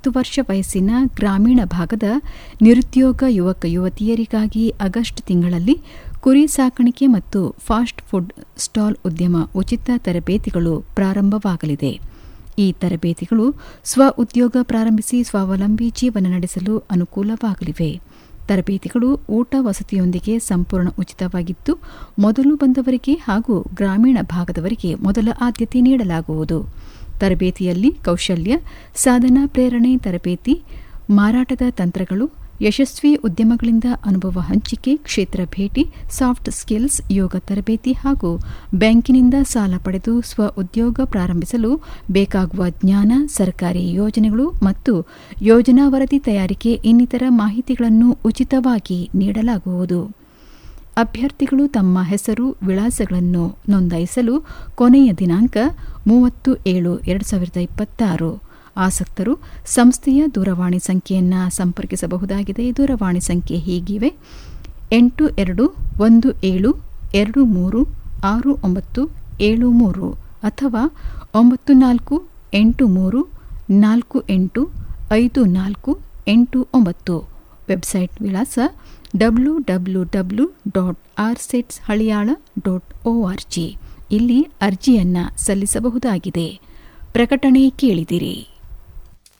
ಮೂವತ್ತು ವರ್ಷ ವಯಸ್ಸಿನ ಗ್ರಾಮೀಣ ಭಾಗದ ನಿರುದ್ಯೋಗ ಯುವಕ ಯುವತಿಯರಿಗಾಗಿ ಆಗಸ್ಟ್ ತಿಂಗಳಲ್ಲಿ ಕುರಿ ಸಾಕಾಣಿಕೆ ಮತ್ತು ಫಾಸ್ಟ್ ಫುಡ್ ಸ್ಟಾಲ್ ಉದ್ಯಮ ಉಚಿತ ತರಬೇತಿಗಳು ಪ್ರಾರಂಭವಾಗಲಿದೆ ಈ ತರಬೇತಿಗಳು ಸ್ವ ಉದ್ಯೋಗ ಪ್ರಾರಂಭಿಸಿ ಸ್ವಾವಲಂಬಿ ಜೀವನ ನಡೆಸಲು ಅನುಕೂಲವಾಗಲಿವೆ ತರಬೇತಿಗಳು ಊಟ ವಸತಿಯೊಂದಿಗೆ ಸಂಪೂರ್ಣ ಉಚಿತವಾಗಿದ್ದು ಮೊದಲು ಬಂದವರಿಗೆ ಹಾಗೂ ಗ್ರಾಮೀಣ ಭಾಗದವರಿಗೆ ಮೊದಲ ಆದ್ಯತೆ ನೀಡಲಾಗುವುದು ತರಬೇತಿಯಲ್ಲಿ ಕೌಶಲ್ಯ ಸಾಧನಾ ಪ್ರೇರಣೆ ತರಬೇತಿ ಮಾರಾಟದ ತಂತ್ರಗಳು ಯಶಸ್ವಿ ಉದ್ಯಮಗಳಿಂದ ಅನುಭವ ಹಂಚಿಕೆ ಕ್ಷೇತ್ರ ಭೇಟಿ ಸಾಫ್ಟ್ ಸ್ಕಿಲ್ಸ್ ಯೋಗ ತರಬೇತಿ ಹಾಗೂ ಬ್ಯಾಂಕಿನಿಂದ ಸಾಲ ಪಡೆದು ಸ್ವ ಉದ್ಯೋಗ ಪ್ರಾರಂಭಿಸಲು ಬೇಕಾಗುವ ಜ್ಞಾನ ಸರ್ಕಾರಿ ಯೋಜನೆಗಳು ಮತ್ತು ಯೋಜನಾ ವರದಿ ತಯಾರಿಕೆ ಇನ್ನಿತರ ಮಾಹಿತಿಗಳನ್ನು ಉಚಿತವಾಗಿ ನೀಡಲಾಗುವುದು ಅಭ್ಯರ್ಥಿಗಳು ತಮ್ಮ ಹೆಸರು ವಿಳಾಸಗಳನ್ನು ನೋಂದಾಯಿಸಲು ಕೊನೆಯ ದಿನಾಂಕ ಮೂವತ್ತು ಏಳು ಎರಡು ಸಾವಿರದ ಇಪ್ಪತ್ತಾರು ಆಸಕ್ತರು ಸಂಸ್ಥೆಯ ದೂರವಾಣಿ ಸಂಖ್ಯೆಯನ್ನು ಸಂಪರ್ಕಿಸಬಹುದಾಗಿದೆ ದೂರವಾಣಿ ಸಂಖ್ಯೆ ಹೀಗಿವೆ ಎಂಟು ಎರಡು ಒಂದು ಏಳು ಎರಡು ಮೂರು ಆರು ಒಂಬತ್ತು ಏಳು ಮೂರು ಅಥವಾ ಒಂಬತ್ತು ನಾಲ್ಕು ಎಂಟು ಮೂರು ನಾಲ್ಕು ಎಂಟು ಐದು ನಾಲ್ಕು ಎಂಟು ಒಂಬತ್ತು ವೆಬ್ಸೈಟ್ ವಿಳಾಸ W W W dot R ಸೆಟ್ಸ್ Haliyal dot O R G ಇಲ್ಲಿ ಅರ್ಜಿಯನ್ನು ಸಲ್ಲಿಸಬಹುದಾಗಿದೆ ಪ್ರಕಟಣೆ ಕೇಳಿದಿರಿ